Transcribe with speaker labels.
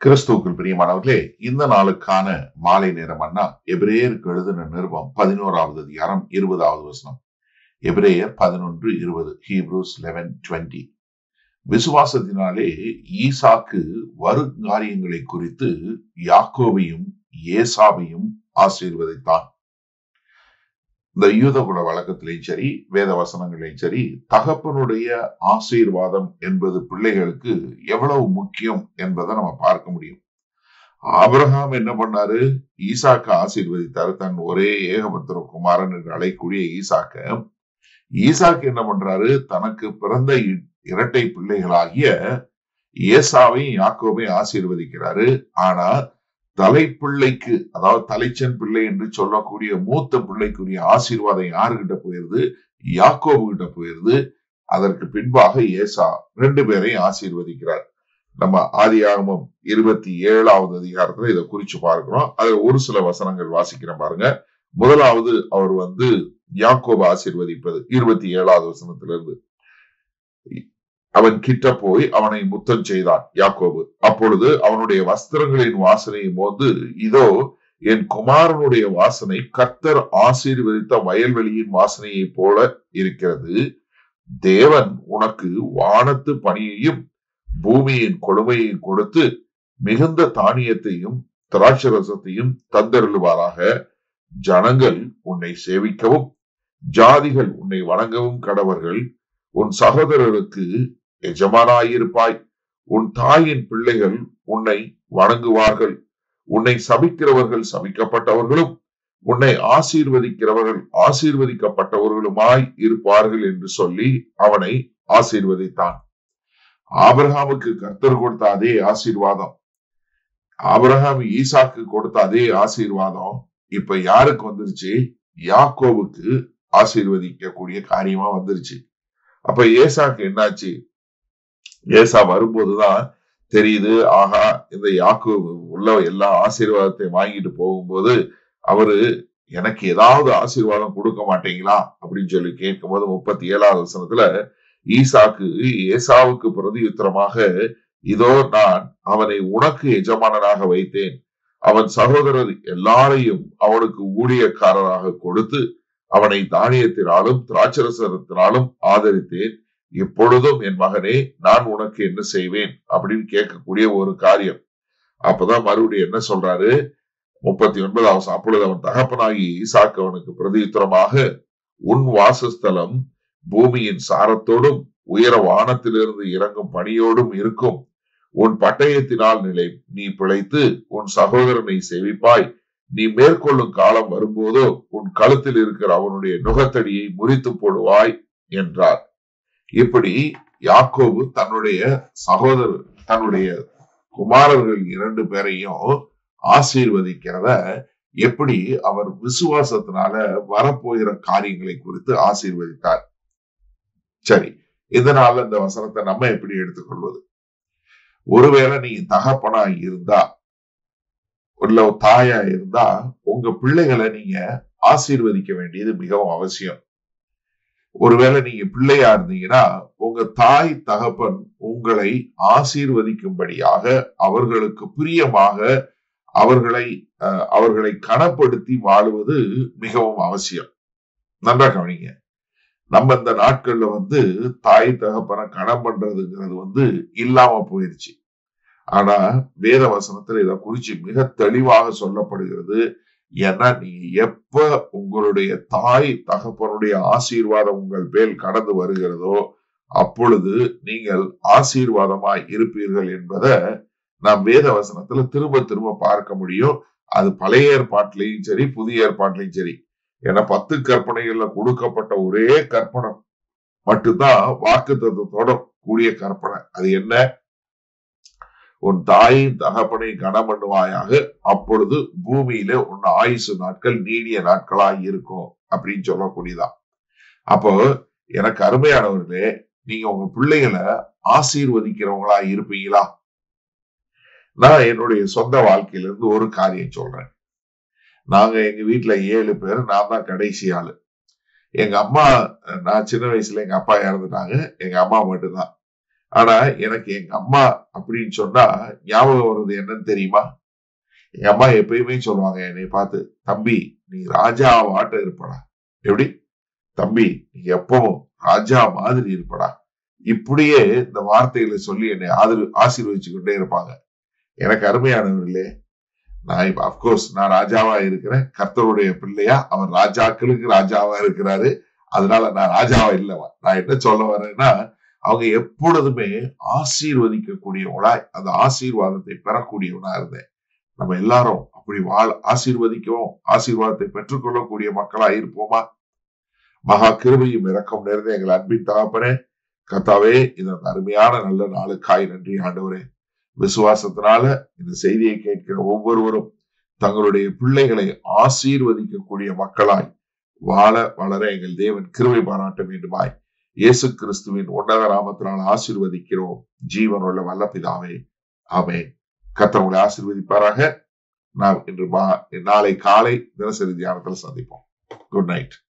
Speaker 1: கிறிஸ்துவுக்குள் பிரியமானவர்களே இந்த நாளுக்கான மாலை நேரம் அண்ணா எபிரேயருக்கு எழுதின நிருபம் பதினோராவது அதிகாரம் இருபதாவது வசனம் எபிரேயர் பதினொன்று இருபது ஹீப்ரூஸ் லெவன் டுவெண்ட்டி விசுவாசத்தினாலே ஈசாக்கு வருங்காரியங்களை குறித்து யாக்கோவையும் ஏசாவையும் ஆசீர்வதித்தான் இந்த யூதகுல வழக்கத்திலையும் சரி வேத வசனங்களையும் சரி தகப்பனுடைய ஆசீர்வாதம் என்பது பிள்ளைகளுக்கு எவ்வளவு முக்கியம் என்பதை நம்ம பார்க்க முடியும் ஆபிரகாம் என்ன பண்ணாரு ஈசாக்க ஆசீர்வதித்தாரு தன் ஒரே ஏகபத்திர குமாரன் என்று அழைக்கூடிய ஈசாக்க ஈசாக்கு என்ன பண்றாரு தனக்கு பிறந்த இ- இரட்டை பிள்ளைகளாகிய ஏசாவையும் யாக்கோபையும் ஆசீர்வதிக்கிறாரு ஆனா தலைப்பிள்ளைக்கு அதாவது தலைச்சன் பிள்ளை என்று சொல்லக்கூடிய மூத்த பிள்ளைக்குரிய ஆசீர்வாதம் யாருகிட்ட போயிருது யாக்கோபு கிட்ட போயிருது அதற்கு பின்பாக ஏசா ரெண்டு பேரையும் ஆசீர்வதிக்கிறார் நம்ம ஆதியாகமம் இருபத்தி ஏழாவது அதிகாரத்துல இதை குறிச்சு பார்க்கிறோம் அதுல ஒரு சில வசனங்கள் வாசிக்கிறேன் பாருங்க முதலாவது அவர் வந்து யாக்கோபு ஆசீர்வதிப்பது இருபத்தி ஏழாவது வசனத்திலிருந்து அவன் கிட்ட போய் அவனை முத்தம் செய்தான் யாக்கோபு அப்பொழுது அவனுடைய வஸ்திரங்களின் வாசனையை மோந்து இதோ என் குமாரனுடைய வாசனை கர்த்தர் ஆசீர்வதித்த வயல்வெளியின் வாசனையைப் போல இருக்கிறது தேவன் உனக்கு வானத்து பணியையும் பூமியின் கொடுமையையும் கொடுத்து மிகுந்த தானியத்தையும் திராட்சரசத்தையும் தந்தருளுவாராக ஜனங்கள் உன்னை சேவிக்கவும் ஜாதிகள் உன்னை வணங்கவும் கடவர்கள் உன் சகோதரருக்கு எஜமானாயிருப்பாய் உன் தாயின் பிள்ளைகள் உன்னை வணங்குவார்கள் உன்னை சபிக்கிறவர்கள் சபிக்கப்பட்டவர்களும் உன்னை ஆசீர்வதிக்கிறவர்கள் ஆசீர்வதிக்கப்பட்டவர்களுமாய் இருப்பார்கள் என்று சொல்லி அவனை ஆசீர்வதித்தான் ஆபிரகாமுக்கு கர்த்தர் கொடுத்த அதே ஆசீர்வாதம் ஆபிரகாம் ஈசாக்கு கொடுத்த அதே ஆசீர்வாதம் இப்ப யாருக்கு வந்துருச்சு யாக்கோவுக்கு ஆசீர்வதிக்கக்கூடிய காரியமா வந்துருச்சு அப்ப ஏசாக்கு என்னாச்சு ஏசா வரும்போதுதான் தெரியுது ஆஹா இந்த யாக்கு உள்ள எல்லா ஆசீர்வாதத்தை வாங்கிட்டு போகும்போது அவரு எனக்கு ஏதாவது ஆசீர்வாதம் கொடுக்க மாட்டீங்களா அப்படின்னு சொல்லி கேட்கும்போது முப்பத்தி ஏழாவது வசனத்துல ஈசாக்கு ஏசாவுக்கு பிரதியுத்தரமாக இதோ நான் அவனை உனக்கு எஜமானனாக வைத்தேன் அவன் சகோதரர் எல்லாரையும் அவனுக்கு ஊழியக்காரராக கொடுத்து அவனை தானியத்தினாலும் திராட்சரசத்தினாலும் ஆதரித்தேன் இப்பொழுதும் என் மகனே நான் உனக்கு என்ன செய்வேன் அப்படின்னு கேட்கக்கூடிய ஒரு காரியம் அப்பதான் மறுபடியும் என்ன சொல்றாரு முப்பத்தி ஒன்பதாவது அப்பொழுது அவன் தகப்பனாகி ஈசாக்கு அவனுக்கு பிரதியுத்தரமாக உன் வாசஸ்தலம் பூமியின் சாரத்தோடும் உயர வானத்திலிருந்து இறங்கும் பணியோடும் இருக்கும் உன் பட்டயத்தினால் நிலை நீ பிழைத்து உன் சகோதரனை சேவிப்பாய் நீ மேற்கொள்ளும் காலம் வரும்போதோ உன் கழுத்தில் இருக்கிற அவனுடைய நுகத்தடியை முறித்து போடுவாய் என்றார் இப்படி யாக்கோபு தன்னுடைய சகோதரர் தன்னுடைய குமாரர்கள் இரண்டு பேரையும் ஆசீர்வதிக்கிறத எப்படி அவர் விசுவாசத்தினால வரப்போகிற காரியங்களை குறித்து ஆசீர்வதித்தார் சரி இதனால இந்த வசனத்தை நம்ம எப்படி எடுத்துக்கொள்வது ஒருவேளை நீ தகப்பனா இருந்தா இல்ல ஒரு தாயா இருந்தா உங்க பிள்ளைகளை நீங்க ஆசீர்வதிக்க வேண்டியது மிகவும் அவசியம் ஒருவேளை நீங்க பிள்ளையா இருந்தீங்கன்னா உங்க தாய் தகப்பன் உங்களை ஆசீர்வதிக்கும்படியாக அவர்களுக்கு பிரியமாக அவர்களை அஹ், அவர்களை கனப்படுத்தி வாழுவது மிகவும் அவசியம் நல்லா கவனிங்க நம்ம இந்த நாட்கள்ல வந்து தாய் தகப்பனை கணம் பண்றதுங்கிறது வந்து இல்லாம போயிருச்சு ஆனா வேத வசனத்துல இதை குறிச்சு மிக தெளிவாக சொல்லப்படுகிறது ஏன்னா நீங்க எப்ப உங்களுடைய தாய் தகப்பனுடைய ஆசீர்வாதம் உங்கள் மேல் கடந்து வருகிறதோ அப்பொழுது நீங்கள் ஆசீர்வாதமாய் இருப்பீர்கள் என்பதை நாம் வேத வசனத்துல திரும்ப திரும்ப பார்க்க முடியும் அது பழைய ஏற்பாட்டிலையும் சரி புதிய ஏற்பாட்டிலையும் சரி ஏன்னா பத்து கற்பனைகள்ல கொடுக்கப்பட்ட ஒரே கற்பனை மட்டும்தான் வாக்கு தத்துவத்தோட கூடிய கற்பனை அது என்ன உன் தாயின் தகப்பனை கனம் பண்ணுவாயாக அப்பொழுது பூமியில உன் ஆயுசு நாட்கள் நீடிய நாட்களாய் இருக்கும் அப்படின்னு சொல்லக்கூடியதான் அப்போ எனக்கு அருமையானவர்களே நீங்க உங்க பிள்ளைகளை ஆசீர்வதிக்கிறவங்களா இருப்பீங்களா நான் என்னுடைய சொந்த வாழ்க்கையில இருந்து ஒரு காரியம் சொல்றேன் நாங்க எங்க வீட்டுல ஏழு பேர் நான் தான் கடைசி ஆளு எங்க அம்மா நான் சின்ன வயசுல எங்க அப்பா இறந்துட்டாங்க எங்க அம்மா மட்டும்தான் ஆனா எனக்கு எங்க அம்மா அப்படின்னு சொன்னா ஞாபகம் வருது என்னன்னு தெரியுமா எங்க அம்மா எப்பயுமே சொல்லுவாங்க என்னை பார்த்து தம்பி நீ ராஜாவாட்ட இருப்படா எப்படி தம்பி நீ எப்பவும் ராஜா மாதிரி இருப்படா இப்படியே இந்த வார்த்தைகளை சொல்லி என்னை ஆதரவு ஆசீர்வதிச்சு கொண்டே இருப்பாங்க எனக்கு அருமையானவர்களே நான் இப்ப அப்கோர்ஸ் நான் ராஜாவா இருக்கிறேன் கர்த்தருடைய பிள்ளையா அவர் ராஜாக்களுக்கு ராஜாவா இருக்கிறாரு அதனால நான் ராஜாவா இல்லவா நான் என்ன சொல்ல வரேன்னா அவங்க எப்பொழுதுமே ஆசீர்வதிக்கக்கூடியவங்களா அந்த ஆசீர்வாதத்தை பெறக்கூடியவனா இருந்தேன் நம்ம எல்லாரும் அப்படி வாழ் ஆசீர்வதிக்கவும் ஆசீர்வாதத்தை பெற்றுக்கொள்ளக்கூடிய மக்களா இருப்போமா மகா கிருபையும் இறக்கம் நிறைந்த எங்கள் அன்பின் தகப்பனே கத்தாவே இந்த அருமையான நல்ல நாளுக்காய் நன்றி ஆண்டவரே விசுவாசத்தினால இந்த செய்தியை கேட்கிற ஒவ்வொருவரும் தங்களுடைய பிள்ளைகளை ஆசீர்வதிக்கக்கூடிய மக்களாய் வாழ வளர எங்கள் தேவன் கிருபை பாராட்ட வேண்டுமாய் இயேசு கிறிஸ்துவின் உன்னத நாமத்தினால் ஆசீர்வதிக்கிறோம் ஜீவனுள்ள வல்ல பிதாவே ஆமே கத்தவங்களை ஆசீர்வதிப்பாராக நாம் இன்று மா- நாளை காலை தினசரி தியானத்தில் சந்திப்போம் குட் நைட்